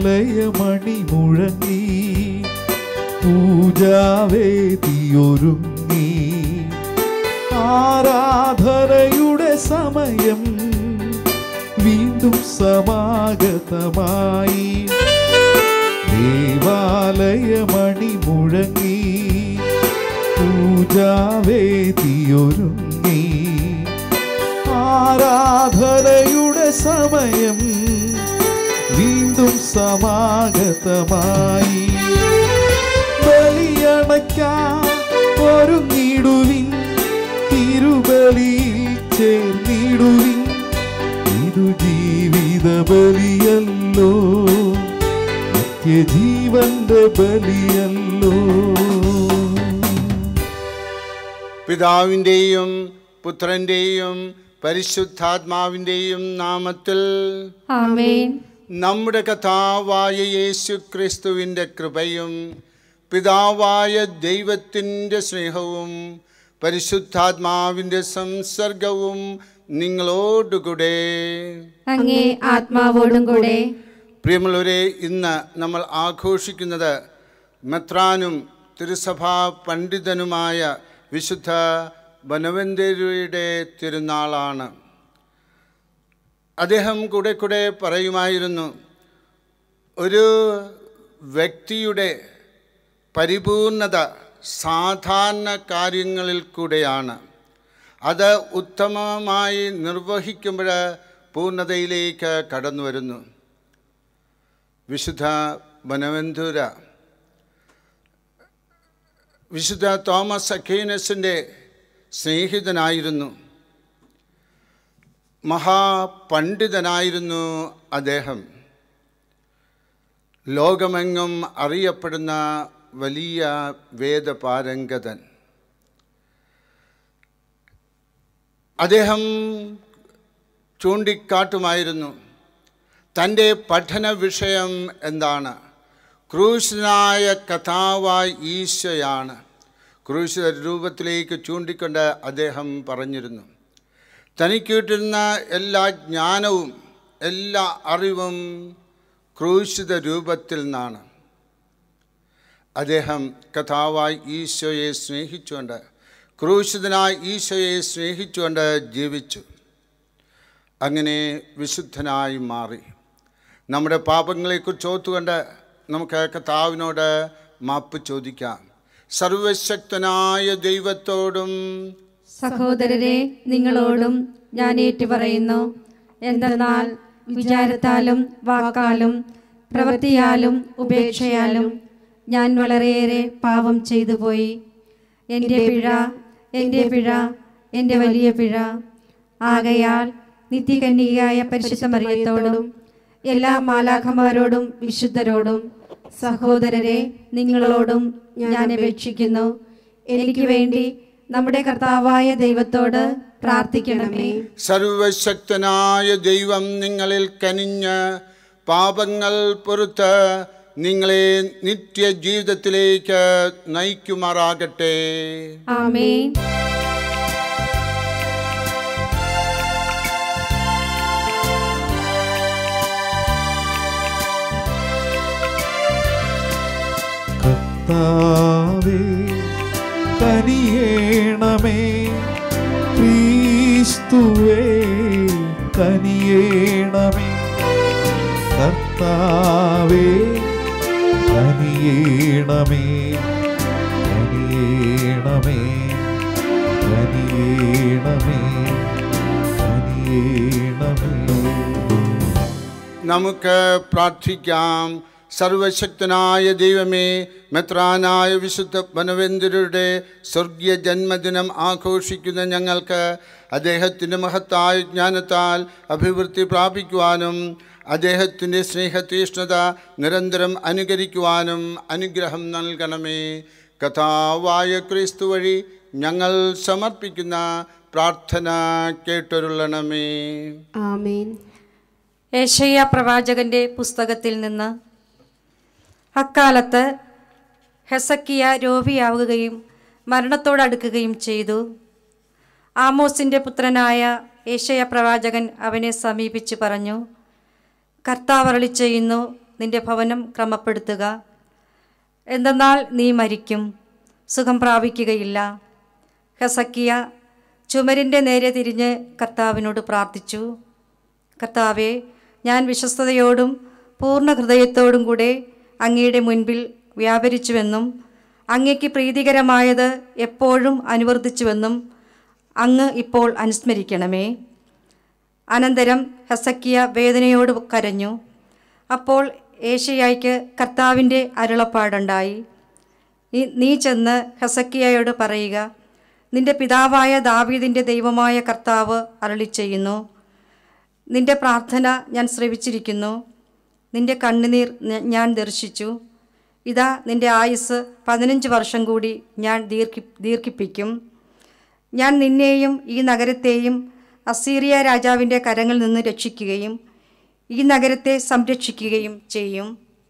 ദേവാലയമണി മുഴങ്ങി പൂജാവേദിയൊരുങ്ങി ആരാധനയുടെ സമയം വീണ്ടും സമാഗതമായി ദേവാലയമണി മുഴങ്ങി പൂജാവേദിയൊരുങ്ങി ആരാധനയുടെ സമയം വീണ്ടും സമാഗതമായി ബലിയണയ്ക്കാൻ ഒരുങ്ങിടുവിൻ തിരുബലിയിൽ ചേർന്നിടുവിൻ ഇതു ജീവിത ബലിയല്ലോ നിത്യജീവന്റെ ബലിയല്ലോ പിതാവിൻ്റെയും പുത്രൻ്റെയും പരിശുദ്ധാത്മാവിൻ്റെയും നാമത്തിൽ ആമേൻ നമ്മുടെ കഥാവായ യേശു ക്രിസ്തുവിൻ്റെ കൃപയും പിതാവായ ദൈവത്തിൻ്റെ സ്നേഹവും പരിശുദ്ധാത്മാവിൻ്റെ സംസർഗവും നിങ്ങളോടുകൂടെ അങ്ങേ ആത്മാവോടും കൂടെ പ്രിയമുള്ളവരെ ഇന്ന് നമ്മൾ ആഘോഷിക്കുന്നത് മെത്രാനും തിരുസഭാ പണ്ഡിതനുമായ വിശുദ്ധ ബനവന്തരുടെ തിരുനാളാണ് അദ്ദേഹം കൂടെ കൂടെ പറയുമായിരുന്നു ഒരു വ്യക്തിയുടെ പരിപൂർണത സാധാരണ കാര്യങ്ങളിൽ കൂടെയാണ് അത് ഉത്തമമായി നിർവഹിക്കുമ്പോൾ പൂർണ്ണതയിലേക്ക് കടന്നു വരുന്നു വിശുദ്ധ ബനവന്തൂര വിശുദ്ധ തോമസ് അക്കീനസിൻ്റെ സ്നേഹിതനായിരുന്നു മഹാപണ്ഡിതനായിരുന്നു അദ്ദേഹം ലോകമെങ്ങും അറിയപ്പെടുന്ന വലിയ വേദപാരംഗതൻ അദ്ദേഹം ചൂണ്ടിക്കാട്ടുമായിരുന്നു തൻ്റെ പഠന വിഷയം എന്താണ് ക്രൂശനായ കഥാവായി ഈശോയാണ് ക്രൂശിത രൂപത്തിലേക്ക് ചൂണ്ടിക്കൊണ്ട് അദ്ദേഹം പറഞ്ഞിരുന്നു തനിക്ക് കിട്ടുന്ന എല്ലാ ജ്ഞാനവും എല്ലാ അറിവും ക്രൂശിത രൂപത്തിൽ നിന്നാണ് അദ്ദേഹം കഥാവായി ഈശോയെ സ്നേഹിച്ചുകൊണ്ട് ക്രൂശിതനായ ഈശോയെ സ്നേഹിച്ചുകൊണ്ട് ജീവിച്ചു അങ്ങനെ വിശുദ്ധനായി മാറി നമ്മുടെ പാപങ്ങളെക്കുറിച്ച് ഓർത്തുകൊണ്ട് നമുക്ക് കർത്താവിനോട് മാപ്പ് ചോദിക്കാം സർവശക്തനായ ദൈവത്തോടും സഹോദരരെ നിങ്ങളോടും ഞാൻ ഏറ്റുപറയുന്നു എന്തെന്നാൽ വിചാരത്താലും വാക്കാലും പ്രവൃത്തിയാലും ഉപേക്ഷയാലും ഞാൻ വളരെയേറെ പാപം ചെയ്തു പോയി എൻ്റെ പിഴ എൻ്റെ പിഴ എൻ്റെ വലിയ പിഴ ആകയാൽ നിത്യകന്യകയായ പരിശുദ്ധ മറിയത്തോടും എല്ലാ മാലാഖമാരോടും വിശുദ്ധരോടും സഹോദരരെ നിങ്ങളോടും ഞാൻ അപേക്ഷിക്കുന്നു എനിക്ക് വേണ്ടി നമ്മുടെ കർത്താവായ ദൈവത്തോട് പ്രാർത്ഥിക്കണമേ സർവശക്തനായ ദൈവം നിങ്ങളിൽ കനിഞ്ഞ് പാപങ്ങൾ പൊറുത്ത് നിങ്ങളെ നിത്യജീവിതത്തിലേക്ക് നയിക്കുമാറാകട്ടെ ആമേൻ കർത്താവേ കനിയേണമേ ക്രിസ്തുവേ കനിയേണമേ കർത്താവേ കനിയേണമേ കനിയേണമേ കനിയേണമേ കനിയേണമേ നമുക്ക് പ്രാർത്ഥിക്കാം സർവശക്തനായ ദൈവമേ മെത്രാനായ വിശുദ്ധ വനവേന്ദ്രരുടെ സ്വർഗീയ ജന്മദിനം ആഘോഷിക്കുന്ന ഞങ്ങൾക്ക് അദ്ദേഹത്തിൻ്റെ മഹത്തായ ജ്ഞാനത്താൽ അഭിവൃദ്ധി പ്രാപിക്കുവാനും അദ്ദേഹത്തിൻ്റെ സ്നേഹതീഷ്ണത നിരന്തരം അനുകരിക്കുവാനും അനുഗ്രഹം നൽകണമേ കഥാവായ ക്രിസ്തു വഴി ഞങ്ങൾ സമർപ്പിക്കുന്ന പ്രാർത്ഥന കേട്ടൊരുളണമേ ആമേൻ ഏഷ്യ പ്രവാചകന്റെ പുസ്തകത്തിൽ നിന്ന് അക്കാലത്ത് ഹെസക്കിയ രോഗിയാവുകയും മരണത്തോടടുക്കുകയും ചെയ്തു ആമോസിൻ്റെ പുത്രനായ ഏഷ്യ പ്രവാചകൻ അവനെ സമീപിച്ച് പറഞ്ഞു കർത്താവ് അരുളി ചെയ്യുന്നു നിന്റെ ഭവനം ക്രമപ്പെടുത്തുക എന്തെന്നാൽ നീ മരിക്കും സുഖം പ്രാപിക്കുകയില്ല ഹെസക്കിയ ചുമരിൻ്റെ നേരെ തിരിഞ്ഞ് കർത്താവിനോട് പ്രാർത്ഥിച്ചു കർത്താവെ ഞാൻ വിശ്വസ്തയോടും പൂർണ്ണ ഹൃദയത്തോടും കൂടെ അങ്ങയുടെ മുൻപിൽ വ്യാപരിച്ചുവെന്നും അങ്ങയ്ക്ക് പ്രീതികരമായത് എപ്പോഴും അനുവർത്തിച്ചുവെന്നും അങ്ങ് ഇപ്പോൾ അനുസ്മരിക്കണമേ അനന്തരം ഹെസക്കിയ വേദനയോട് കരഞ്ഞു അപ്പോൾ ഏഷ്യയ്ക്ക് കർത്താവിൻ്റെ അരുളപ്പാടുണ്ടായി നീ നീ ചെന്ന് ഹെസക്കിയയോട് പറയുക നിന്റെ പിതാവായ ദാവീദിൻ്റെ ദൈവമായ കർത്താവ് അരളി ചെയ്യുന്നു നിന്റെ പ്രാർത്ഥന ഞാൻ ശ്രവിച്ചിരിക്കുന്നു നിന്റെ കണ്ണുനീർ ഞ- ഞാൻ ദർശിച്ചു ഇതാ നിന്റെ ആയുസ് പതിനഞ്ച് വർഷം കൂടി ഞാൻ ദീർഘി ദീർഘിപ്പിക്കും ഞാൻ നിന്നെയും ഈ നഗരത്തെയും അസീറിയ രാജാവിൻ്റെ കരങ്ങളിൽ നിന്ന് രക്ഷിക്കുകയും ഈ നഗരത്തെ സംരക്ഷിക്കുകയും ചെയ്യും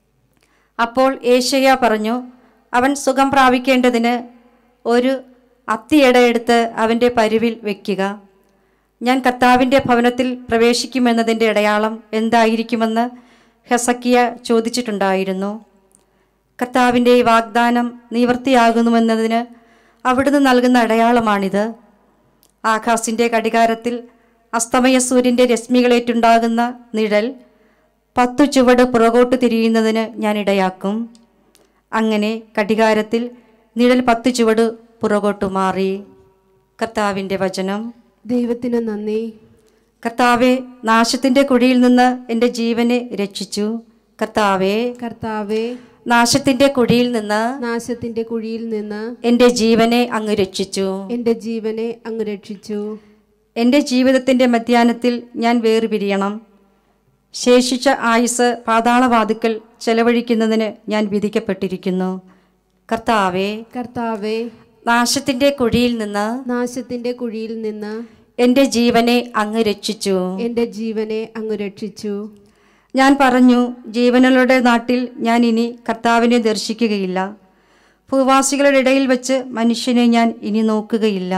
അപ്പോൾ ഏഷ്യ പറഞ്ഞു അവൻ സുഖം പ്രാപിക്കേണ്ടതിന് ഒരു അത്തിയടയെടുത്ത് അവൻ്റെ പരുവിൽ വയ്ക്കുക ഞാൻ കർത്താവിൻ്റെ ഭവനത്തിൽ പ്രവേശിക്കുമെന്നതിൻ്റെ അടയാളം എന്തായിരിക്കുമെന്ന് ഹെസക്കിയ ചോദിച്ചിട്ടുണ്ടായിരുന്നു കർത്താവിൻ്റെ ഈ വാഗ്ദാനം നിവൃത്തിയാകുന്നുവെന്നതിന് അവിടുന്ന് നൽകുന്ന അടയാളമാണിത് ആകാശിൻ്റെ കടികാരത്തിൽ അസ്തമയ സൂര്യൻ്റെ രശ്മികളേറ്റുണ്ടാകുന്ന നിഴൽ പത്തു ചുവട് പുറകോട്ട് തിരിയുന്നതിന് ഞാൻ ഇടയാക്കും അങ്ങനെ കടികാരത്തിൽ നിഴൽ പത്ത് ചുവട് പുറകോട്ട് മാറി കർത്താവിൻ്റെ വചനം ദൈവത്തിന് നന്ദി കർത്താവെ നാശത്തിൻ്റെ കുഴിയിൽ നിന്ന് എൻ്റെ ജീവനെ രക്ഷിച്ചു കർത്താവെ കർത്താവെ നാശത്തിൻ്റെ കുഴിയിൽ നിന്ന് നാശത്തിന്റെ കുഴിയിൽ നിന്ന് എൻ്റെ ജീവനെ അങ്ങ് രക്ഷിച്ചു എൻ്റെ ജീവനെ അങ്ങ് രക്ഷിച്ചു എൻ്റെ ജീവിതത്തിൻ്റെ മധ്യാഹ്നത്തിൽ ഞാൻ വേർപിരിയണം ശേഷിച്ച ആയുസ് പാതാളവാതുക്കൽ ചെലവഴിക്കുന്നതിന് ഞാൻ വിധിക്കപ്പെട്ടിരിക്കുന്നു കർത്താവെ കർത്താവെ നാശത്തിൻ്റെ കുഴിയിൽ നിന്ന് നാശത്തിന്റെ കുഴിയിൽ നിന്ന് എൻ്റെ ജീവനെ അങ്ങ് രക്ഷിച്ചു എൻ്റെ ജീവനെ അങ്ങ് രക്ഷിച്ചു ഞാൻ പറഞ്ഞു ജീവനുകളുടെ നാട്ടിൽ ഞാൻ ഇനി കർത്താവിനെ ദർശിക്കുകയില്ല ഭൂവാസികളുടെ ഇടയിൽ വെച്ച് മനുഷ്യനെ ഞാൻ ഇനി നോക്കുകയില്ല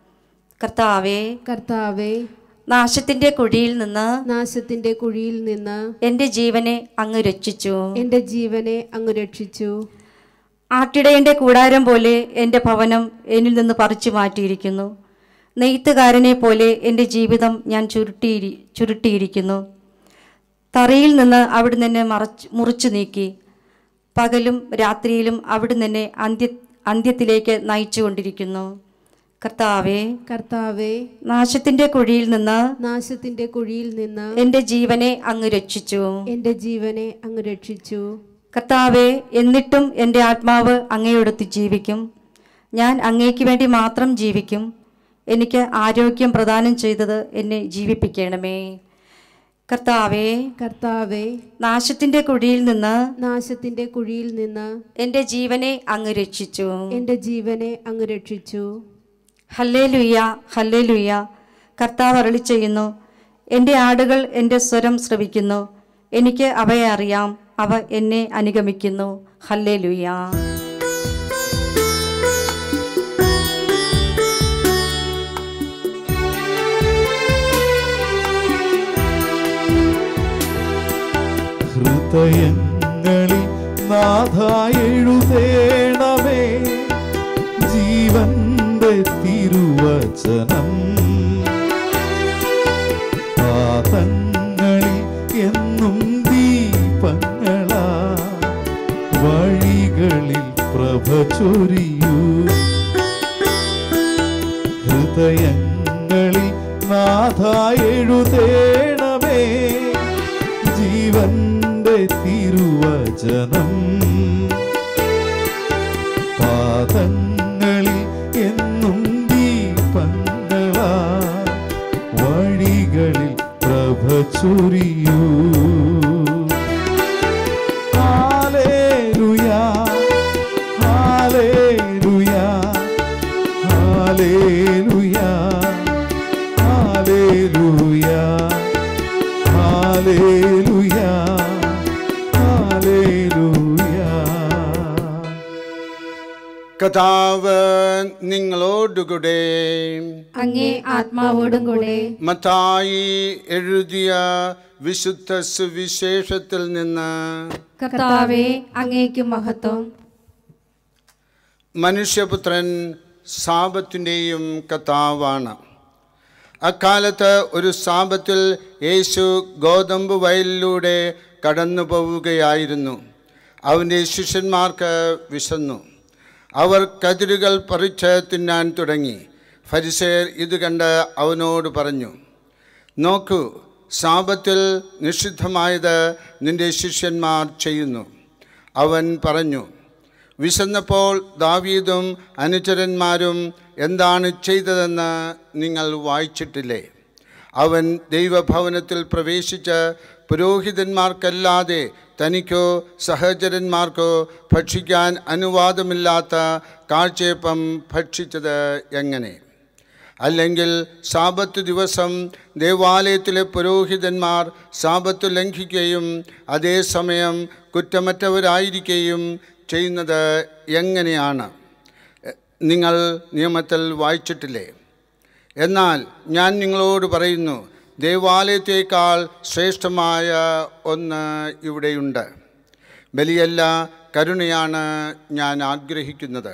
കർത്താവെ കർത്താവെ നാശത്തിൻ്റെ കുഴിയിൽ നിന്ന് നാശത്തിന്റെ കുഴിയിൽ നിന്ന് എൻ്റെ ജീവനെ അങ്ങ് രക്ഷിച്ചു എൻ്റെ ജീവനെ അങ്ങ് രക്ഷിച്ചു ആട്ടിടയൻ്റെ കൂടാരം പോലെ എൻ്റെ ഭവനം എന്നിൽ നിന്ന് പറിച്ചു മാറ്റിയിരിക്കുന്നു നെയ്ത്തുകാരനെ പോലെ എൻ്റെ ജീവിതം ഞാൻ ചുരുട്ടിയിരി ചുരുട്ടിയിരിക്കുന്നു തറയിൽ നിന്ന് അവിടുന്ന് എന്നെ മറച്ച് മുറിച്ചു നീക്കി പകലും രാത്രിയിലും അവിടുന്ന് എന്നെ അന്ത്യ അന്ത്യത്തിലേക്ക് നയിച്ചുകൊണ്ടിരിക്കുന്നു കർത്താവെ കർത്താവെ നാശത്തിൻ്റെ കുഴിയിൽ നിന്ന് നാശത്തിന്റെ കുഴിയിൽ നിന്ന് എൻ്റെ ജീവനെ അങ്ങ് രക്ഷിച്ചു എൻ്റെ ജീവനെ അങ്ങ് രക്ഷിച്ചു കർത്താവെ എന്നിട്ടും എൻ്റെ ആത്മാവ് അങ്ങയോടൊത്ത് ജീവിക്കും ഞാൻ അങ്ങേക്ക് വേണ്ടി മാത്രം ജീവിക്കും എനിക്ക് ആരോഗ്യം പ്രദാനം ചെയ്തത് എന്നെ ജീവിപ്പിക്കണമേ കർത്താവെ കർത്താവെ നാശത്തിൻ്റെ കുഴിയിൽ നിന്ന് നാശത്തിന്റെ കുഴിയിൽ നിന്ന് എൻ്റെ ജീവനെ അങ്ങ് രക്ഷിച്ചു എൻ്റെ ജീവനെ അങ്ങ് രക്ഷിച്ചു ഹല്ലേ ലുയ്യ ഹല്ലേ ലുയ്യ കർത്താവ് അരളി ചെയ്യുന്നു എൻ്റെ ആടുകൾ എൻ്റെ സ്വരം ശ്രവിക്കുന്നു എനിക്ക് അവയെ അറിയാം അവ എന്നെ അനുഗമിക്കുന്നു ഹല്ലേ ലുയ്യ ഹൃദയങ്ങളിൽ നാഥ എഴുതേണമേ ജീവന്റെ തിരുവചനം പാദങ്ങളിൽ എന്നും ദീപങ്ങളാ വഴികളിൽ പ്രഭ ചൊരിയൂ ഹൃദയങ്ങളിൽ നാഥ എഴുതേണമേ ജീവന്റെ തിരുവചനം പാദങ്ങളിൽ എന്നും ദീപങ്ങളാ വഴികളിൽ പ്രഭ ചൊരിയൂ ഹാലേലുയാ ഹാലേലുയാ ഹാലേലുയാ ഹാലേലുയാ കഥാവ് നിങ്ങളോടുകൂടെ അങ്ങേ ആത്മാവോടും കൂടെ മത്തായി എഴുതിയ വിശുദ്ധ സുവിശേഷത്തിൽ നിന്ന് കർത്താവെ അങ്ങേക്ക് മഹത്വം മനുഷ്യപുത്രൻ സാപത്തിൻ്റെയും കഥാവാണ് അക്കാലത്ത് ഒരു സാപത്തിൽ യേശു ഗോതമ്പ് വയലിലൂടെ കടന്നു പോവുകയായിരുന്നു അവൻ്റെ ശിഷ്യന്മാർക്ക് വിശന്നു അവർ കതിരുകൾ പറിച്ച് തിന്നാൻ തുടങ്ങി ഫരിസേർ ഇത് കണ്ട് അവനോട് പറഞ്ഞു നോക്കൂ സാപത്തിൽ നിഷിദ്ധമായത് നിന്റെ ശിഷ്യന്മാർ ചെയ്യുന്നു അവൻ പറഞ്ഞു വിശന്നപ്പോൾ ദാവീദും അനുചരന്മാരും എന്താണ് ചെയ്തതെന്ന് നിങ്ങൾ വായിച്ചിട്ടില്ലേ അവൻ ദൈവഭവനത്തിൽ പ്രവേശിച്ച് പുരോഹിതന്മാർക്കല്ലാതെ തനിക്കോ സഹചരന്മാർക്കോ ഭക്ഷിക്കാൻ അനുവാദമില്ലാത്ത കാഴ്ചയപ്പം ഭക്ഷിച്ചത് എങ്ങനെ അല്ലെങ്കിൽ സാപത്ത് ദിവസം ദേവാലയത്തിലെ പുരോഹിതന്മാർ സാപത്ത് ലംഘിക്കുകയും അതേസമയം കുറ്റമറ്റവരായിരിക്കുകയും ചെയ്യുന്നത് എങ്ങനെയാണ് എ- നിങ്ങൾ നിയമത്തിൽ വായിച്ചിട്ടില്ലേ എന്നാൽ ഞാൻ നിങ്ങളോട് പറയുന്നു ദേവാലയത്തേക്കാൾ ശ്രേഷ്ഠമായ ഒന്ന് ഇവിടെയുണ്ട് ബലിയല്ല കരുണയാണ് ഞാൻ ആഗ്രഹിക്കുന്നത്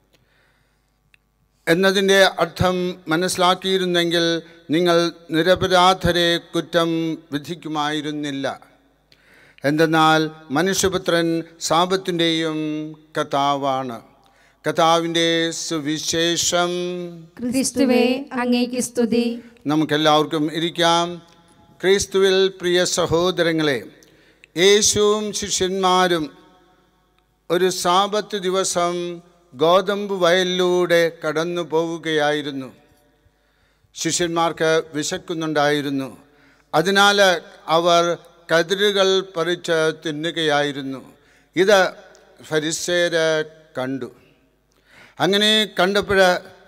എന്നതിൻ്റെ അർത്ഥം മനസ്സിലാക്കിയിരുന്നെങ്കിൽ നിങ്ങൾ നിരപരാധരെ കുറ്റം വിധിക്കുമായിരുന്നില്ല എന്തെന്നാൽ മനുഷ്യപുത്രൻ സാപത്തിൻ്റെയും കഥാവാണ് കഥാവിൻ്റെ സുവിശേഷം ക്രിസ്തുവേ അങ്ങേക്ക് സ്തുതി നമുക്കെല്ലാവർക്കും ഇരിക്കാം ക്രിസ്തുവിൽ പ്രിയ സഹോദരങ്ങളെ യേശുവും ശിഷ്യന്മാരും ഒരു സാപത്ത് ദിവസം ഗോതമ്പ് വയലിലൂടെ കടന്നു പോവുകയായിരുന്നു ശിഷ്യന്മാർക്ക് വിശക്കുന്നുണ്ടായിരുന്നു അതിനാൽ അവർ കതിരുകൾ പറിച്ച് തിന്നുകയായിരുന്നു ഇത് ഫരിസേര് കണ്ടു അങ്ങനെ കണ്ടപ്പോൾ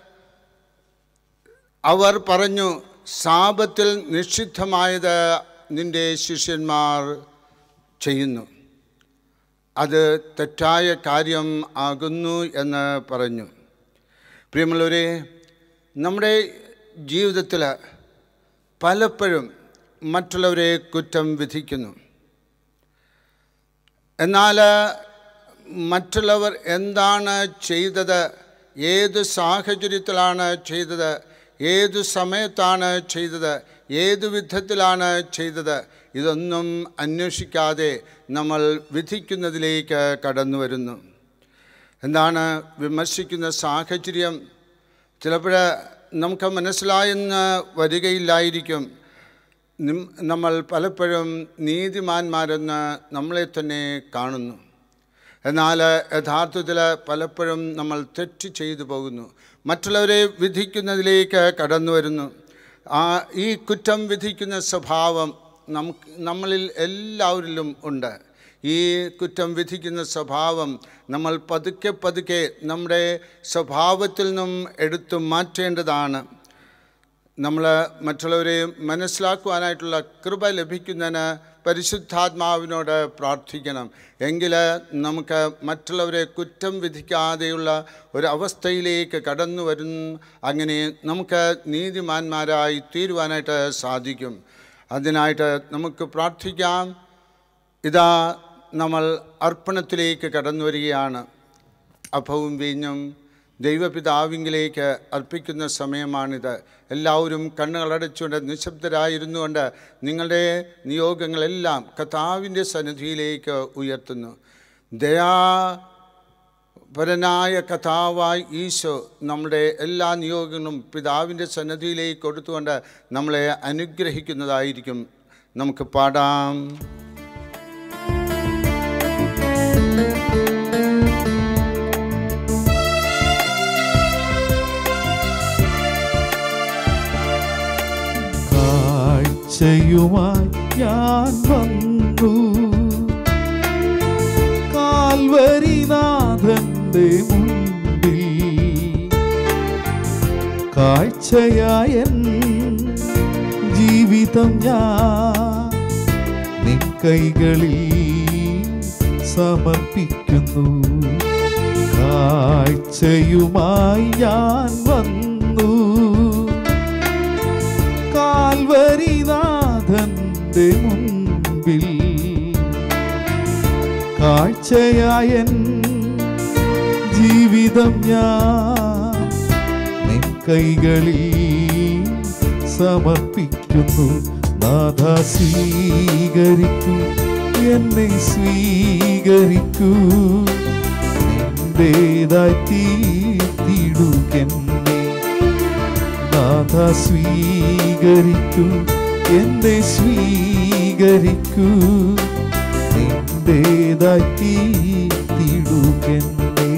അവർ പറഞ്ഞു സാപത്തിൽ നിഷിദ്ധമായത് നിന്റെ ശിഷ്യന്മാർ ചെയ്യുന്നു അത് തെറ്റായ കാര്യം ആകുന്നു എന്ന് പറഞ്ഞു പ്രിയമുള്ളവരെ നമ്മുടെ ജീവിതത്തിൽ പലപ്പോഴും മറ്റുള്ളവരെ കുറ്റം വിധിക്കുന്നു എന്നാൽ മറ്റുള്ളവർ എന്താണ് ചെയ്തത് ഏത് സാഹചര്യത്തിലാണ് ചെയ്തത് ഏത് സമയത്താണ് ചെയ്തത് ഏത് വിധത്തിലാണ് ചെയ്തത് ഇതൊന്നും അന്വേഷിക്കാതെ നമ്മൾ വിധിക്കുന്നതിലേക്ക് കടന്നു വരുന്നു എന്താണ് വിമർശിക്കുന്ന സാഹചര്യം ചിലപ്പോൾ നമുക്ക് മനസ്സിലായെന്ന് വരികയില്ലായിരിക്കും നിം- നമ്മൾ പലപ്പോഴും നീതിമാന്മാരെന്ന് നമ്മളെ തന്നെ കാണുന്നു എന്നാൽ യഥാർത്ഥത്തിൽ പലപ്പോഴും നമ്മൾ തെറ്റ് ചെയ്തു പോകുന്നു മറ്റുള്ളവരെ വിധിക്കുന്നതിലേക്ക് കടന്നു വരുന്നു ആ ഈ കുറ്റം വിധിക്കുന്ന സ്വഭാവം നമുക്ക് നമ്മളിൽ എല്ലാവരിലും ഉണ്ട് ഈ കുറ്റം വിധിക്കുന്ന സ്വഭാവം നമ്മൾ പതുക്കെ പതുക്കെ നമ്മുടെ സ്വഭാവത്തിൽ നിന്നും എടുത്തു മാറ്റേണ്ടതാണ് നമ്മൾ മറ്റുള്ളവരെ മനസ്സിലാക്കുവാനായിട്ടുള്ള കൃപ ലഭിക്കുന്നതിന് പരിശുദ്ധാത്മാവിനോട് പ്രാർത്ഥിക്കണം എങ്കിൽ നമുക്ക് മറ്റുള്ളവരെ കുറ്റം വിധിക്കാതെയുള്ള ഒരവസ്ഥയിലേക്ക് കടന്നു വരും അങ്ങനെ നമുക്ക് നീതിമാന്മാരായി തീരുവാനായിട്ട് സാധിക്കും അതിനായിട്ട് നമുക്ക് പ്രാർത്ഥിക്കാം ഇതാ നമ്മൾ അർപ്പണത്തിലേക്ക് കടന്നു വരികയാണ് അഭവും വീഞ്ഞും ദൈവപിതാവിങ്കിലേക്ക് അർപ്പിക്കുന്ന സമയമാണിത് എല്ലാവരും കണ്ണുകളടച്ചുകൊണ്ട് നിശബ്ദരായിരുന്നുകൊണ്ട് നിങ്ങളുടെ നിയോഗങ്ങളെല്ലാം കഥാവിൻ്റെ സന്നിധിയിലേക്ക് ഉയർത്തുന്നു ദയാ പരനായ കഥാവായി ഈശോ നമ്മുടെ എല്ലാ നിയോഗങ്ങളും പിതാവിൻ്റെ സന്നദ്ധിയിലേക്ക് കൊടുത്തുകൊണ്ട് നമ്മളെ അനുഗ്രഹിക്കുന്നതായിരിക്കും നമുക്ക് പാടാം കാഴ്ചയുമായി ഞാൻ വന്നു കാൽവരിനാഥന്റെ മുൻപിൽ കാഴ്ചയായ ജീവിതം ഞാൻ നിൻ കൈകളിൽ സമർപ്പിക്കുന്നു കാഴ്ചയുമായി ഞാൻ വന്നു കാൽവരിനാഥന്റെ മുൻപിൽ കാഴ്ചയായൻ ജീവിതം ഞാൻ നിൻ കൈകളിൽ സമർപ്പിക്കുന്നു നാഥ സ്വീകരിക്കൂ എന്നെ സ്വീകരിക്കൂ നിന്റേതായി തീർത്തിടുകെന്നെ നാഥ സ്വീകരിക്കൂ എന്നെ സ്വീകരിക്കൂ നിന്റേതായി തീർത്തിടുകെന്നെ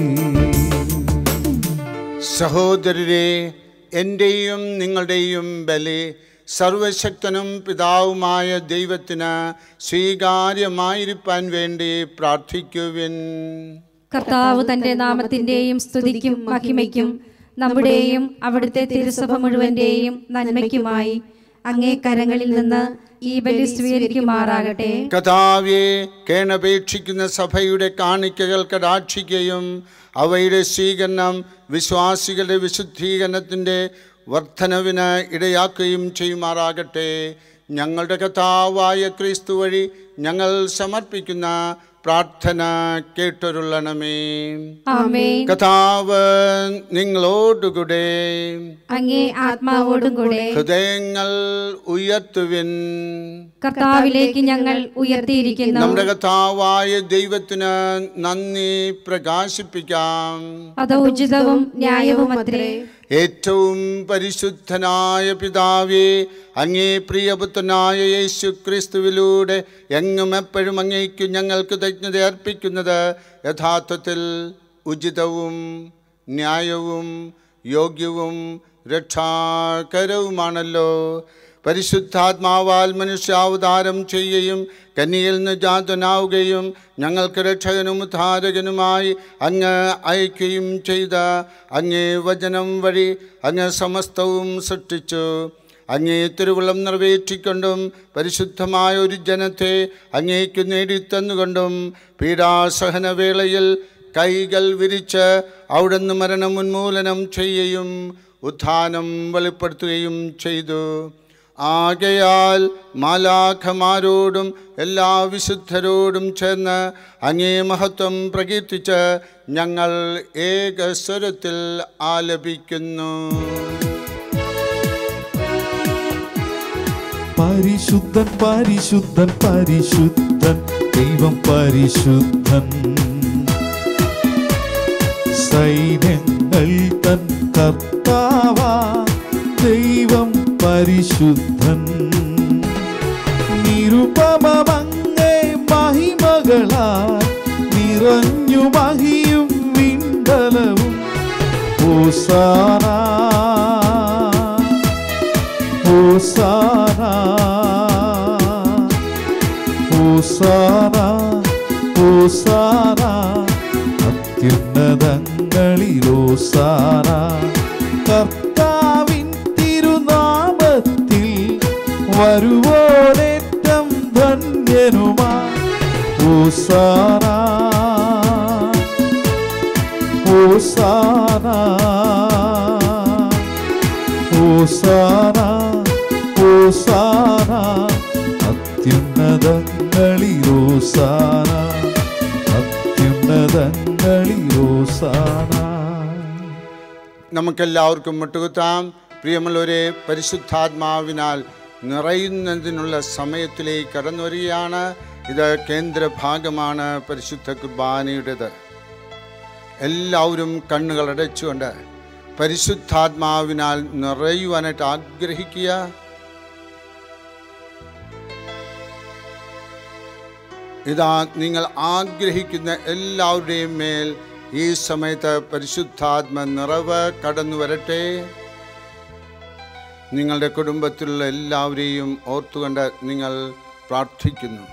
സഹോദരരെ എൻ്റെയും നിങ്ങളുടെയും ബലി സർവശക്തനും പിതാവുമായ ദൈവത്തിന് സ്വീകാര്യമായിരിക്കാൻ വേണ്ടി പ്രാർത്ഥിക്കുവിൻ കർത്താവ് തന്റെ നാമത്തിന്റെയും സ്തുതിക്കും മഹിമയ്ക്കും നമ്മുടെയും അവിടുത്തെ തിരുസഭ മുഴുവന്റെയും നന്മയ്ക്കുമായി അങ്ങേ കരങ്ങളിൽ നിന്ന് ഈ ബലി സ്വീകരിക്കുമാറാകട്ടെ കഥാവെ കേണപേക്ഷിക്കുന്ന സഭയുടെ കാണിക്കകൾ കടാക്ഷിക്കുകയും അവയുടെ സ്വീകരണം വിശ്വാസികളുടെ വിശുദ്ധീകരണത്തിൻ്റെ വർധനവിന് ഇടയാക്കുകയും ചെയ്യുമാറാകട്ടെ ഞങ്ങളുടെ കഥാവായ ക്രിസ്തു വഴി ഞങ്ങൾ സമർപ്പിക്കുന്ന പ്രാർത്ഥന കേട്ടൊരുള്ളണമേ ആമേൻ കഥാവ് നിങ്ങളോടുകൂടെ അങ്ങേ ആത്മാവോടും കൂടെ ഹൃദയങ്ങൾ ഉയർത്തുവിൻ കർത്താവിലേക്ക് ഞങ്ങൾ ഉയർത്തിയിരിക്കുന്നു നമ്മുടെ കഥാവായ ദൈവത്തിന് നന്ദി പ്രകാശിപ്പിക്കാം അത് ഉചിതവും ന്യായവും അത്രേ ഏറ്റവും പരിശുദ്ധനായ പിതാവേ അങ്ങേ പ്രിയപുത്രനായ യേശു ക്രിസ്തുവിലൂടെ എങ്ങും എപ്പോഴും അങ്ങേക്ക് ഞങ്ങൾ കൃതജ്ഞത അർപ്പിക്കുന്നത് യഥാർത്ഥത്തിൽ ഉചിതവും ന്യായവും യോഗ്യവും രക്ഷാകരവുമാണല്ലോ പരിശുദ്ധാത്മാവാൽ മനുഷ്യാവതാരം ചെയ്യുകയും കന്നിയിൽ നിന്ന് ജാതനാവുകയും ഞങ്ങൾക്ക് രക്ഷകനും ഉദ്ധാരകനുമായി അങ്ങ് അയക്കുകയും ചെയ്ത അങ്ങേ വചനം വഴി അങ്ങ് സമസ്തവും സൃഷ്ടിച്ചു അങ്ങേ തിരുവുള്ളം നിറവേറ്റിക്കൊണ്ടും പരിശുദ്ധമായ ഒരു ജനത്തെ അങ്ങേക്ക് നേടിത്തന്നുകൊണ്ടും പീഡാസഹനവേളയിൽ കൈകൾ വിരിച്ച് അവിടുന്ന് മരണം ഉന്മൂലനം ചെയ്യുകയും ഉത്ഥാനം വെളിപ്പെടുത്തുകയും ചെയ്തു ആകയാൽ മാലാഖമാരോടും എല്ലാ വിശുദ്ധരോടും ചേർന്ന് അങ്ങേ മഹത്വം പ്രകീർത്തിച്ച് ഞങ്ങൾ ഏകസ്വരത്തിൽ ആലപിക്കുന്നു പരിശുദ്ധൻ പരിശുദ്ധൻ പരിശുദ്ധൻ ദൈവം പരിശുദ്ധൻ സൈന്യങ്ങൾ തൻ കർത്താവാ ദൈവം പരിശുദ്ധൻ നിരുപമങ്ങേ മഹിമകളാ നിറഞ്ഞു മഹിയും വിണ്ടലവും ഓസാനാ ഹോസാന ഹോസാന ഹോസാന അത്യുന്നതങ്ങളിൽ ഹോസാന കർത്താവിൻ തിരുനാമത്തിൽ വരുവോനേറ്റം ധന്യനുമാ ഹോസാന ഹോസാന ഹോസാന ഹോസാന അത്യുന്നതങ്ങളിൽ ഹോസാന അത്യുന്നതങ്ങളിൽ ഹോസാന നമുക്കെല്ലാവർക്കും മുട്ടുകുത്താം പ്രിയമുള്ളവരെ പരിശുദ്ധാത്മാവിനാൽ നിറയുന്നതിനുള്ള സമയത്തിലേക്ക് കടന്നു വരികയാണ് ഇത് കേന്ദ്ര ഭാഗമാണ് പരിശുദ്ധ കുർബാനയുടേത് എല്ലാവരും കണ്ണുകൾ അടച്ചുകൊണ്ട് പരിശുദ്ധാത്മാവിനാൽ നിറയുവാനായിട്ട് ആഗ്രഹിക്കുക ഇതാ നിങ്ങൾ ആഗ്രഹിക്കുന്ന എല്ലാവരുടെയും മേൽ ഈ സമയത്ത് പരിശുദ്ധാത്മ നിറവ് കടന്നു വരട്ടെ നിങ്ങളുടെ കുടുംബത്തിലുള്ള എല്ലാവരെയും ഓർത്തുകൊണ്ട് നിങ്ങൾ പ്രാർത്ഥിക്കുന്നു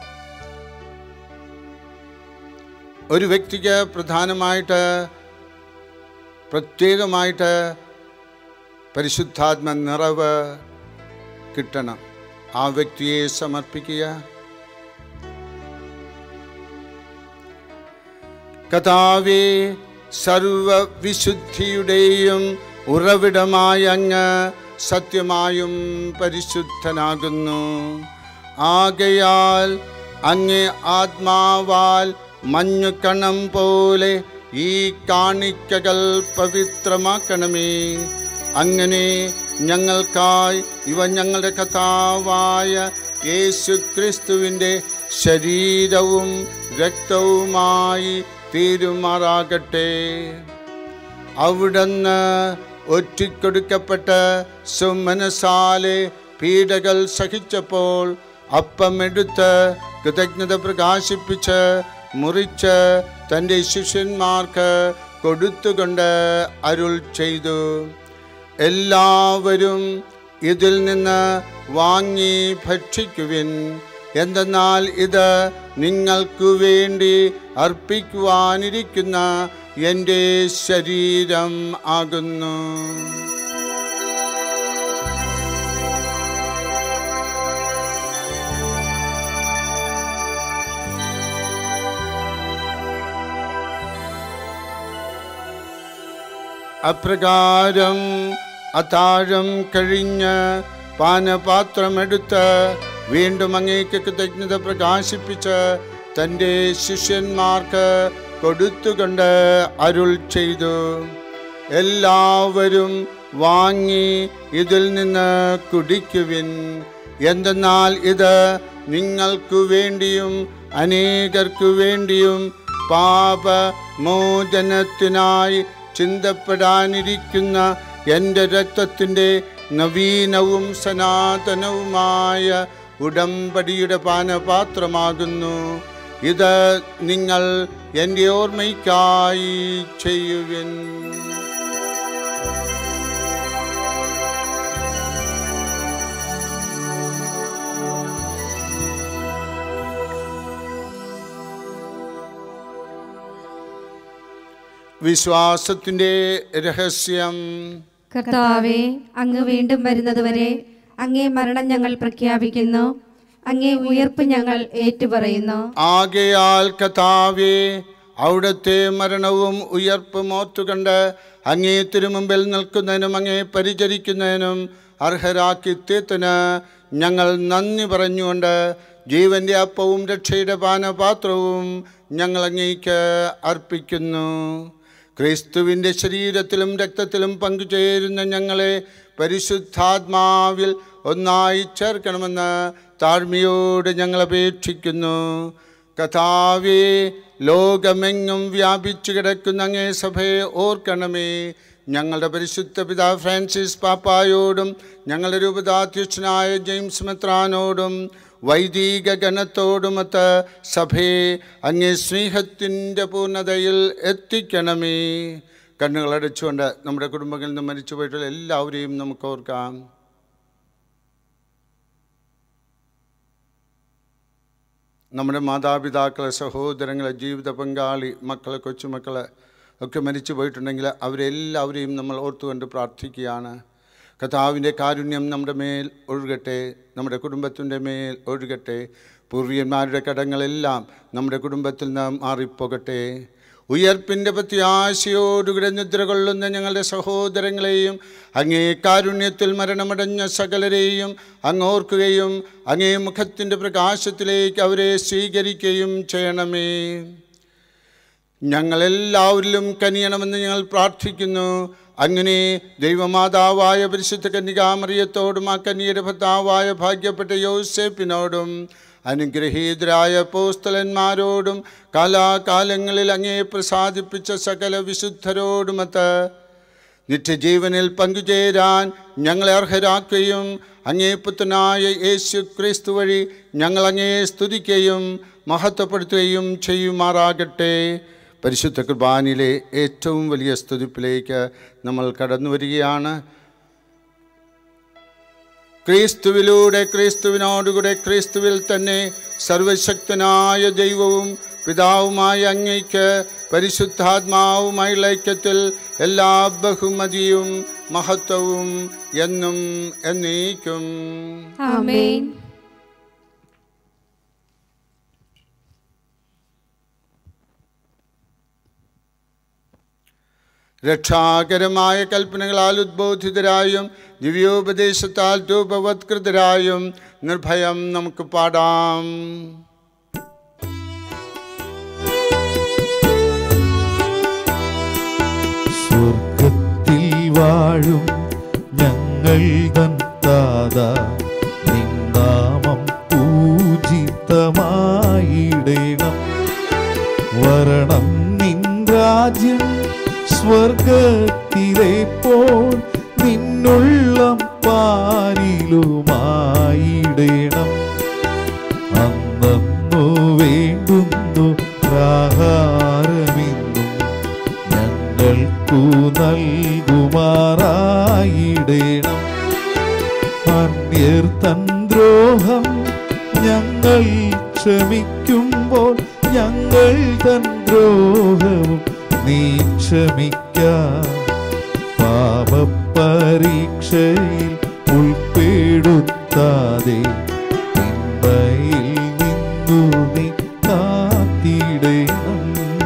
ഒരു വ്യക്തിക്ക് പ്രധാനമായിട്ട് പ്രത്യേകമായിട്ട് പരിശുദ്ധാത്മ നിറവ് കിട്ടണം ആ വ്യക്തിയെ സമർപ്പിക്കുക കഥാവേ സർവവിശുദ്ധിയുടെയും ഉറവിടമായ അങ്ങ് സത്യമായും പരിശുദ്ധനാകുന്നു ആകയാൽ അങ്ങേ ആത്മാവാൽ മഞ്ഞുകണം പോലെ ഈ കാണിക്കകൾ പവിത്രമാക്കണമേ അങ്ങനെ ഞങ്ങൾക്കായി ഇവ ഞങ്ങളുടെ കഥാവായ യേശു ക്രിസ്തുവിൻ്റെ ശരീരവും രക്തവുമായി തീരുമാറാകട്ടെ അവിടുന്ന് ഒറ്റിക്കൊടുക്കപ്പെട്ട് സുമനസാലെ പീഡകൾ സഹിച്ചപ്പോൾ അപ്പമെടുത്ത് കൃതജ്ഞത പ്രകാശിപ്പിച്ച് മുറിച്ച് തൻ്റെ ശിഷ്യന്മാർക്ക് കൊടുത്തുകൊണ്ട് അരുൾ ചെയ്തു എല്ലാവരും ഇതിൽ നിന്ന് വാങ്ങി ഭക്ഷിക്കുവിൻ എന്തെന്നാൽ ഇത് നിങ്ങൾക്കു വേണ്ടി അർപ്പിക്കുവാനിരിക്കുന്ന എൻ്റെ ശരീരം ആകുന്നു അപ്രകാരം അത്താഴം കഴിഞ്ഞ് പാനപാത്രമെടുത്ത് വീണ്ടും അങ്ങേക്ക് കൃതജ്ഞത പ്രകാശിപ്പിച്ച് തൻ്റെ ശിഷ്യന്മാർക്ക് കൊടുത്തുകൊണ്ട് അരുൾ ചെയ്തു എല്ലാവരും വാങ്ങി ഇതിൽ നിന്ന് കുടിക്കുവിൻ എന്തെന്നാൽ ഇത് നിങ്ങൾക്കു വേണ്ടിയും അനേകർക്കു വേണ്ടിയും പാപമോചനത്തിനായി ചിന്തപ്പെടാനിരിക്കുന്ന എൻ്റെ രക്തത്തിൻ്റെ നവീനവും സനാതനവുമായ ഉടമ്പടിയുടെ പാനപാത്രമാകുന്നു ഇത് നിങ്ങൾ എൻ്റെ ഓർമ്മയ്ക്കായി ചെയ്യുവിൻ വിശ്വാസത്തിൻ്റെ രഹസ്യം കർത്താവെ അങ്ങ് വീണ്ടും വരുന്നതുവരെ അങ്ങേ മരണം ഞങ്ങൾ പ്രഖ്യാപിക്കുന്നു അങ്ങേ ഉയർപ്പ് ഞങ്ങൾ ഏറ്റുപറയുന്നു ആകയാൽ കഥാവേ അവിടുത്തെ മരണവും ഉയർപ്പും ഓർത്തുകണ്ട് അങ്ങേ തിരുമുമ്പിൽ നിൽക്കുന്നതിനും അങ്ങേ പരിചരിക്കുന്നതിനും അർഹരാക്കി തീർത്തിന് ഞങ്ങൾ നന്ദി പറഞ്ഞുകൊണ്ട് ജീവന്റെ അപ്പവും രക്ഷയുടെ പാനപാത്രവും ഞങ്ങൾ അങ്ങേക്ക് അർപ്പിക്കുന്നു ക്രിസ്തുവിൻ്റെ ശരീരത്തിലും രക്തത്തിലും പങ്കുചേരുന്ന ഞങ്ങളെ പരിശുദ്ധാത്മാവിൽ ഒന്നായി ചേർക്കണമെന്ന് താഴ്മയോട് ഞങ്ങൾ അപേക്ഷിക്കുന്നു കഥാവേ ലോകമെങ്ങും വ്യാപിച്ചു കിടക്കുന്ന അങ്ങേ സഭയെ ഓർക്കണമേ ഞങ്ങളുടെ പരിശുദ്ധ പിതാ ഫ്രാൻസിസ് പാപ്പായോടും ഞങ്ങളുടെ രൂപതാധ്യക്ഷനായ ജെയിംസ് മെത്രാനോടും വൈദിക ഗണത്തോടുമൊത്ത് സഭയെ അങ്ങേ സ്നേഹത്തിൻ്റെ പൂർണ്ണതയിൽ എത്തിക്കണമേ കണ്ണുകളടച്ചുകൊണ്ട് നമ്മുടെ കുടുംബങ്ങളിൽ നിന്ന് മരിച്ചു പോയിട്ടുള്ള എല്ലാവരെയും നമുക്ക് ഓർക്കാം നമ്മുടെ മാതാപിതാക്കളെ സഹോദരങ്ങളെ ജീവിത പങ്കാളി മക്കളെ കൊച്ചുമക്കളെ ഒക്കെ മരിച്ചു പോയിട്ടുണ്ടെങ്കിൽ അവരെല്ലാവരെയും നമ്മൾ ഓർത്തുകൊണ്ട് പ്രാർത്ഥിക്കുകയാണ് കഥാവിൻ്റെ കാരുണ്യം നമ്മുടെ മേൽ ഒഴുകട്ടെ നമ്മുടെ കുടുംബത്തിൻ്റെ മേൽ ഒഴുകട്ടെ പൂർവികന്മാരുടെ കടങ്ങളെല്ലാം നമ്മുടെ കുടുംബത്തിൽ നിന്ന് മാറിപ്പോകട്ടെ ഉയർപ്പിൻ്റെ പ്രത്യാശയോടുകൂടെ നിദ്ര കൊള്ളുന്ന ഞങ്ങളുടെ സഹോദരങ്ങളെയും അങ്ങേ കാരുണ്യത്തിൽ മരണമടഞ്ഞ സകലരെയും അങ്ങോർക്കുകയും അങ്ങേ മുഖത്തിൻ്റെ പ്രകാശത്തിലേക്ക് അവരെ സ്വീകരിക്കുകയും ചെയ്യണമേ ഞങ്ങളെല്ലാവരിലും കനിയണമെന്ന് ഞങ്ങൾ പ്രാർത്ഥിക്കുന്നു അങ്ങനെ ദൈവമാതാവായ പരിശുദ്ധ കന്യകാമറിയത്തോടും ആ കന്യയുടെ ഭർത്താവായ ഭാഗ്യപ്പെട്ട യോസേപ്പിനോടും അനുഗ്രഹീതരായ പോസ്തലന്മാരോടും കാലാകാലങ്ങളിൽ അങ്ങേ പ്രസാദിപ്പിച്ച സകല വിശുദ്ധരോടുമൊത്ത് നിത്യജീവനിൽ പങ്കുചേരാൻ ഞങ്ങളെ അർഹരാക്കുകയും അങ്ങേ പുത്രനായ യേശു ക്രിസ്തു വഴി ഞങ്ങൾ അങ്ങേ സ്തുതിക്കുകയും മഹത്വപ്പെടുത്തുകയും ചെയ്യുമാറാകട്ടെ പരിശുദ്ധ കുർബാനയിലെ ഏറ്റവും വലിയ സ്തുതിപ്പിലേക്ക് നമ്മൾ കടന്നു വരികയാണ് ക്രിസ്തുവിലൂടെ ക്രിസ്തുവിനോടുകൂടെ ക്രിസ്തുവിൽ തന്നെ സർവശക്തനായ ദൈവവും പിതാവുമായ അങ്ങയ്ക്ക് പരിശുദ്ധാത്മാവുമായുള്ള ഐക്യത്തിൽ എല്ലാ ബഹുമതിയും മഹത്വവും എന്നും എന്നേക്കും ആമേൻ രക്ഷാകരമായ കൽപ്പനകളാൽ ഉദ്ബോധിതരായും ദിവ്യോപദേശത്താൽ രൂപവത്കൃതരായും നിർഭയം നമുക്ക് പാടാം സ്വർഗത്തിൽ വാഴും ഞങ്ങൾ തൻ താത നിന്നാമം പൂജിതമായിടേണം വരണം നിൻ രാജ്യം സ്വർഗത്തിലെ പോൽ നിന്നുള്ളം പാരിലുമായിടേണം അന്നു വേണ്ടുന്നു ആഹാരമിന്നും ഞങ്ങൾക്കു നൽകുമാറായിടേണം അന്യർ തൻ ദ്രോഹം ഞങ്ങൾ ക്ഷമിക്കുമ്പോൾ ഞങ്ങൾ തൻ ദ്രോഹവും നീ ക്ഷമിക്ക പാപപരീക്ഷയിൽ ഉൾപ്പെടുത്താതെ തിന്മയിൽ നിന്നു നീ കാത്തിടേണം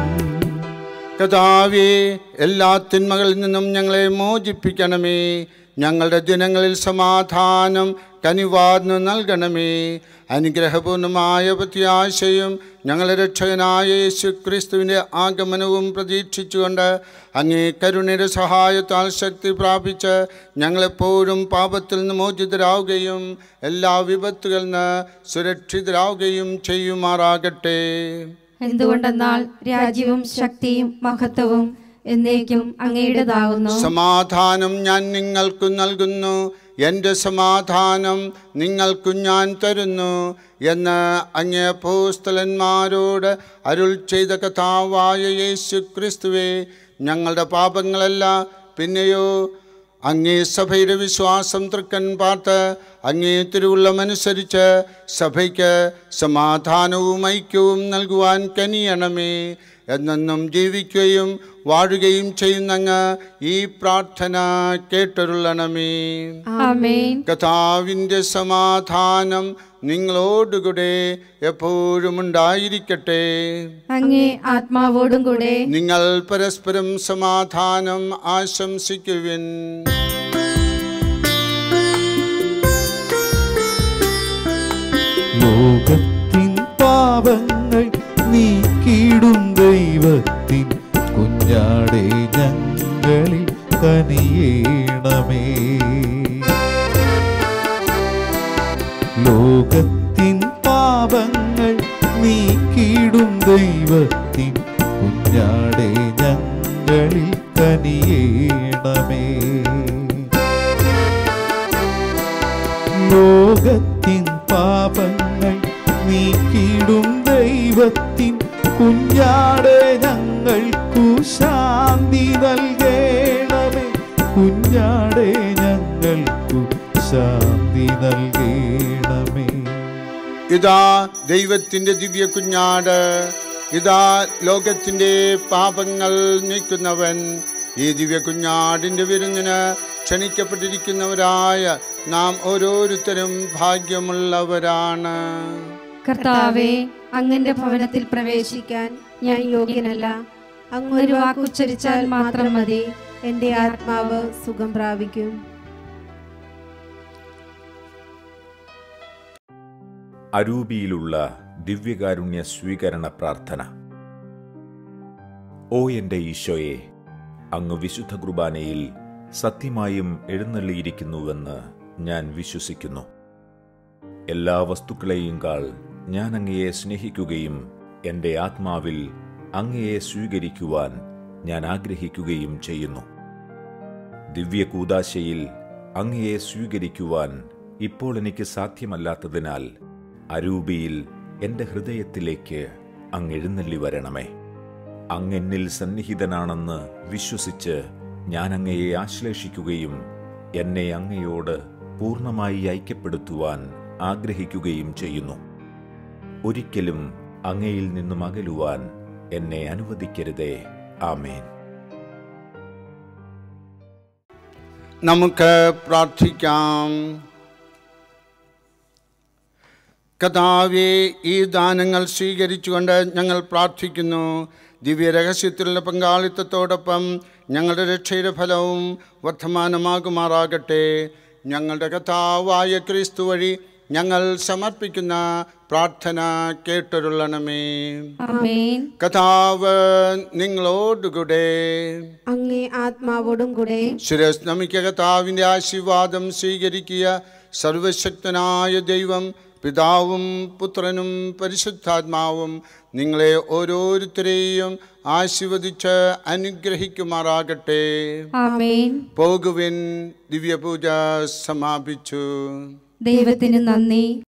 കഥാവേ എല്ലാ തിന്മകളിൽ നിന്നും ഞങ്ങളെ മോചിപ്പിക്കണമേ ഞങ്ങളുടെ ദിനങ്ങളിൽ സമാധാനം കനിവാർന്നു നൽകണമേ അനുഗ്രഹപൂർണമായ പ്രത്യാശയും ഞങ്ങളുടെ രക്ഷകനായ യേശു ക്രിസ്തുവിൻ്റെ ആഗമനവും പ്രതീക്ഷിച്ചുകൊണ്ട് അങ്ങേ കരുണയുടെ സഹായത്താൽ ശക്തി പ്രാപിച്ച് ഞങ്ങളെപ്പോഴും പാപത്തിൽ നിന്ന് മോചിതരാവുകയും എല്ലാ വിപത്തുകളിൽ നിന്ന് സുരക്ഷിതരാവുകയും ചെയ്യുമാറാകട്ടെ എന്തുകൊണ്ടെന്നാൽ രാജ്യവും ശക്തിയും മഹത്വവും എന്നേക്കും അങ്ങയുടേതാകുന്നു സമാധാനം ഞാൻ നിങ്ങൾക്ക് നൽകുന്നു എൻ്റെ സമാധാനം നിങ്ങൾക്ക് ഞാൻ തരുന്നു എന്ന് അങ്ങേ അപ്പോസ്തലന്മാരോട് അരുൾ ചെയ്ത കഥാവായ യേശു ക്രിസ്തുവേ ഞങ്ങളുടെ പാപങ്ങളല്ല പിന്നെയോ അങ്ങേ സഭയുടെ വിശ്വാസം തൃക്കൻ പാർത്ത് അങ്ങേ തിരുവുള്ളമനുസരിച്ച് സഭയ്ക്ക് സമാധാനവും ഐക്യവും നൽകുവാൻ കനിയണമേ എന്നെന്നും ജീവിക്കുകയും വാഴുകയും ചെയ്യുന്നങ്ങ് ഈ പ്രാർത്ഥന കേട്ടൊരുളണമേ ആമേൻ കഥാവിൻ്റെ സമാധാനം നിങ്ങളോടുകൂടെ എപ്പോഴും ഉണ്ടായിരിക്കട്ടെ അങ്ങേ ആത്മാവോടും കൂടെ നിങ്ങൾ പരസ്പരം സമാധാനം ആശംസിക്കുവിൻ ലോകത്തിൻ പാപങ്ങൾ നീക്കിയിടും ദൈവത്തിൻ കുഞ്ഞാടെ ഞങ്ങളിൽ കനിയേണമേ ലോകത്തിൻ പാപങ്ങൾ നീക്കിയിടും ദൈവത്തിൻ കുഞ്ഞാടെ ഞങ്ങളിൽ കനിയേണമേ ലോകത്തിൻ പാപങ്ങൾ നീക്കിടും ദൈവത്തിൻ കുഞ്ഞാടെ ഞങ്ങൾക്കു ശാന്തി നൽകേണമേ കുഞ്ഞാടെ ഞങ്ങൾക്കു ശാന്തി നൽകേണമേ ഇതാ ദൈവത്തിൻ്റെ ദിവ്യ കുഞ്ഞാട് ഇതാ ലോകത്തിൻ്റെ പാപങ്ങൾ നീക്കുന്നവൻ ഈ ദിവ്യ കുഞ്ഞാടിൻ്റെ വിരുന്നിന് ക്ഷണിക്കപ്പെട്ടിരിക്കുന്നവരായ നാം ഓരോരുത്തരും ഭാഗ്യമുള്ളവരാണ് കർത്താവെ അങ്ങന്റെ ഭവനത്തിൽ പ്രവേശിക്കാൻ ഞാൻ യോഗ്യനല്ല അങ്ങ് ഒരു വാക്കുച്ചരിച്ചാൽ മാത്രം മതി എന്റെ ആത്മാവ് സുഖം പ്രാപിക്കും അരൂപിയിലുള്ള ദിവ്യകാരുണ്യ സ്വീകരണ പ്രാർത്ഥന ഓ എൻ്റെ ഈശോയെ അങ്ങ് വിശുദ്ധ കുർബാനയിൽ സത്യമായും എഴുന്നള്ളിയിരിക്കുന്നുവെന്ന് ഞാൻ വിശ്വസിക്കുന്നു എല്ലാ വസ്തുക്കളെയും കാൾ ഞാൻ അങ്ങയെ സ്നേഹിക്കുകയും എൻ്റെ ആത്മാവിൽ അങ്ങയെ സ്വീകരിക്കുവാൻ ഞാൻ ആഗ്രഹിക്കുകയും ചെയ്യുന്നു ദിവ്യ കൂതാശയിൽ അങ്ങയെ സ്വീകരിക്കുവാൻ ഇപ്പോൾ എനിക്ക് സാധ്യമല്ലാത്തതിനാൽ അരൂപിയിൽ എൻ്റെ ഹൃദയത്തിലേക്ക് അങ്ങ് എഴുന്നള്ളി വരണമേ അങ്ങെന്നിൽ സന്നിഹിതനാണെന്ന് വിശ്വസിച്ച് ഞാൻ അങ്ങയെ ആശ്ലേഷിക്കുകയും എന്നെ അങ്ങയോട് പൂർണ്ണമായി ഐക്യപ്പെടുത്തുവാൻ ആഗ്രഹിക്കുകയും ചെയ്യുന്നു ഒരിക്കലും അങ്ങയിൽ നിന്നും അകലുവാൻ എന്നെ അനുവദിക്കരുതേ ആമേൻ നമുക്ക് പ്രാർത്ഥിക്കാം കഥാവെ ഈ ദാനങ്ങൾ സ്വീകരിച്ചുകൊണ്ട് ഞങ്ങൾ പ്രാർത്ഥിക്കുന്നു ദിവ്യരഹസ്യത്തിലുള്ള പങ്കാളിത്തത്തോടൊപ്പം ഞങ്ങളുടെ രക്ഷയുടെ ഫലവും വർദ്ധമാനമാകുമാറാകട്ടെ ഞങ്ങളുടെ കഥാവായ ക്രിസ്തു വഴി ഞങ്ങൾ സമർപ്പിക്കുന്ന പ്രാർത്ഥന കേട്ടൊരുള്ളണമേ ആമേൻ കഥാവ് നിങ്ങളോടുകൂടെ അങ്ങേ ആത്മാവോടും കൂടെ ശിരസ് നമിക്ക കഥാവിൻ്റെ ആശീർവാദം സ്വീകരിക്കുക സർവശക്തനായ ദൈവം പിതാവും പുത്രനും പരിശുദ്ധാത്മാവും നിങ്ങളെ ഓരോരുത്തരെയും ആശീർവദിച്ച് അനുഗ്രഹിക്കുമാറാകട്ടെ ആമേൻ പോകുവിൻ ദിവ്യപൂജ സമാപിച്ചു ദൈവത്തിന് നന്ദി